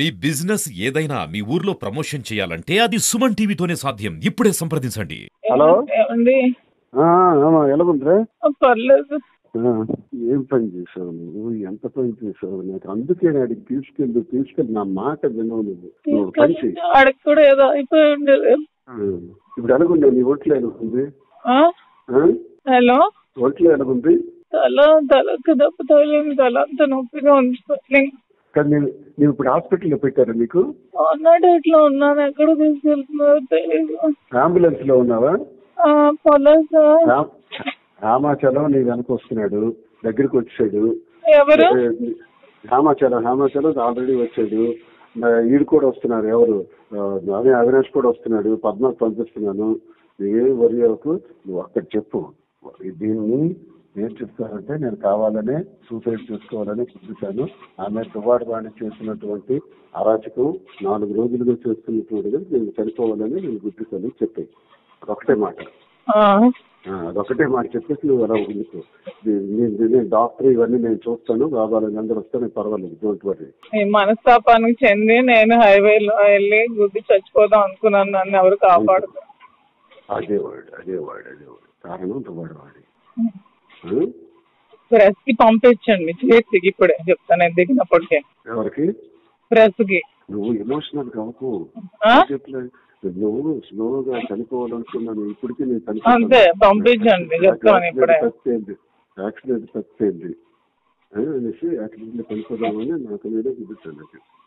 మీ business ఏదైనా మీ ఊర్లో promotion చేయాలంటే అది సుమన్ టీవీతోనే సాధ్యం ఇప్పుడే సంప్రదించండి హలో? ఏమండి ఆ, ఆమా, ఎలాగుందిరా పర్లేదు ఆ, ఏం పని చేసావు నువ్వు ఎంత పని చేసావు నాకు అందుకే అడిగి తీసుకెళ్ళి తీసుకెళ్ళి నా మాట వినవు నువ్వు నువ్వు ఒక పని చెయ్యి ఆడికి కూడా ఏదో అయిపోయి ఉండేది ఆ, ఇప్పుడు ఎలాగుండే నీ ఒంట్లో ఎలాగుంది ఆ? ఆ? హలో ఒంట్లో ఎలాగుంది తల తలకు దెబ్బ తగిలింది తల అంత నొప్పిగా ఉంది స్వెల్లింగ్. కానీ నేను నీవు ఇప్పుడు హాస్పిటల్లో పెట్టారా నీకు అన్నాడు ఇట్లా ఉన్నాను ఎక్కడ తీసుకెళ్తున్నారో తెలియదు అంబులెన్స్ లో ఉన్నావా ఆ, పర్లేదు సార్ రామ్- రామాచలం నీ వెనక వస్తున్నాడు దగ్గరికి వచ్చాడు ఎవరు రామాచలం రామాచలం ఆల్రెడీ వచ్చాడు నా- ఈడు కూడా వస్తున్నారు ఎవరు ఆ, అదే అవినాష్ కూడా వస్తున్నాడు పద్మకు పంపిస్తున్నాను ఏ వరి అవ్వకు నువ్వు అక్కడ చెప్పు దీన్ని ఏం చెప్తానంటే నేను కావాలనే సూసైడ్ చేసుకోవాలని చూపించాను ఆమె దువాడు వాణి చేసినటువంటి అరాచకం నాలుగు రోజులుగా చేస్తున్నటువంటి నేను చనిపోవాలని నేను గుర్తిస్తాను చెప్పాను ఒకటే మాట ఆ, ఆ, అదొకటే మాట చెప్పేసి నువ్వు అలా ఉండుకో నీ- నీ- నేను డాక్టర్ ఇవన్నీ నేను చూస్తాను బాబాలని అందరూ వస్తే నేను పర్వాలేదు డోంట్ వరీ ఈ మనస్తాపానికి చెంది నేను హైవేలో వెళ్ళి గుద్ది చచ్చిపోదాం అనుకున్నాను నన్ను ఎవరు కాపాడదు అదే వర్డ్ అదే వర్డ్ అదే వర్డ్ కారణం దువాడు వాడి ఆ? ప్రెస్ కి పంపించండి చేతికి ఇప్పుడే చెప్తాను నేను దిగినప్పటికే ఎవరికి ప్రెస్ కి నువ్వు ఎమోషనల్ కావకు ఆ? చెప్పలే నువ్వు స్లోగా చనిపోవాలనుకున్నాను ఇప్పటికీ నేను అంతే, పంపించండి, చెప్తాను ఇప్పుడే. తప్పేంది యాక్సిడెంట్ తప్పేంది ఆ, అనేసి యాక్సిడెంట్ చనిపోదామని నాకు నేనే చూపించాను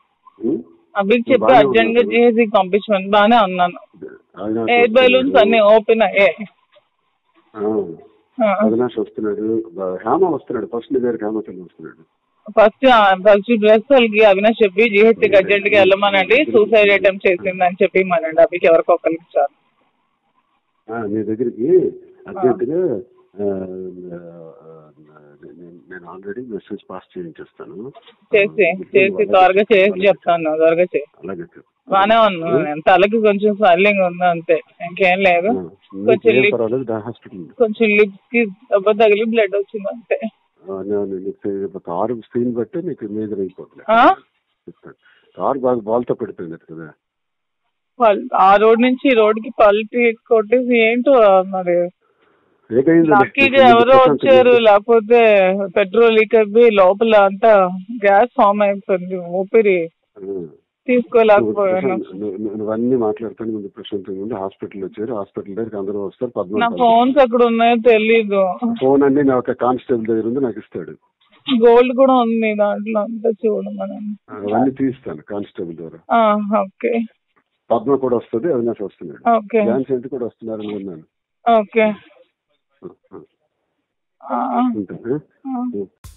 అభికి చెప్పి బాగానే అర్జెంట్ గా ఉన్నాను. చేసి పంపించమని బానే ఉన్నాను అవినాష్ ఎయిర్ బెలూన్స్ అన్ని ఓపెన్ అయ్యాయి ఆ, అవినాష్ వస్తున్నాడు బ- హేమ వస్తున్నాడు ఫస్ట్ నీ దగ్గర హేమచంద్ర వస్తున్నాడు ఫస్ట్ ఫస్ట్ డ్రెస్ వాళ్ళకి అవినాష్ చెప్పి జిహెచ్కి అర్జెంట్ గా వెళ్ళమనండి సూసైడ్ అటెంప్ట్ చేసిందని చెప్పి మనండి అభికి ఎవరికో ఒకరికి చాలు ఆ, నీ దగ్గరికి అర్జెంటుగా ఆ, ఆ, నేను- నేను ఆల్రెడీ మెసేజ్ పాస్ చేయించేస్తాను చేసి చేసి త్వరగా చేసి చెప్తాను త్వరగా చేసి అలాగే చెప్పు. బానే ఉన్నాను నేను తలకి కొంచెం స్వెల్లింగ్ ఉంది అంతే ఇంకేం లేదు ఆ, కొంచెం నీకేం లిప్ పర్వాలేదు దా హాస్పిటల్ ఉంది. కొంచెం లిప్స్ కి దెబ్బ తగిలి బ్లడ్ వచ్చింది అంతే ఆ, నేను నీకు కారు స్క్రీన్ బట్టి నీకు మేజర్ అయిపోతుంది ఆ? చెప్తాను కారు బాగా బాల్తో పెడిపోయింది కదా పల్- ఆ రోడ్ నుంచి ఈ రోడ్ కి పల్టీ కొట్టేసి ఏంటో మరి ఏకైంది లక్కీగా ఎవరో వచ్చారు లేకపోతే పెట్రోల్ లీక్ అయిపోయి లోపల అంతా గ్యాస్ ఫామ్ అయిపోయింది ఊపిరి తీసుకోలేకపోయాను నువ్వన్నీ మాట్లాడుతాను ముందు ప్రశాంతంగా ఉండి హాస్పిటల్ వచ్చారు హాస్పిటల్ దగ్గరికి అందరూ వస్తారు నా పద్నాలుగు ఫోన్స్ ఎక్కడ ఉన్నాయో తెలీదు ఫోన్ అన్ని నా ఒక కానిస్టేబుల్ దగ్గర ఉంది నాకు ఇస్తాడు గోల్డ్ కూడా ఉంది దాంట్లో అంతా చూడమని అవన్నీ తీస్తాను కానిస్టేబుల్ ద్వారా ఆ, ఓకే పద్మ కూడా వస్తుంది అవినాష్ వస్తున్నాడు ఓకే డాన్స్ ఏంటి కూడా వస్తున్నారని విన్నాను ఓకే ఆ, ఉంటాను ఆ.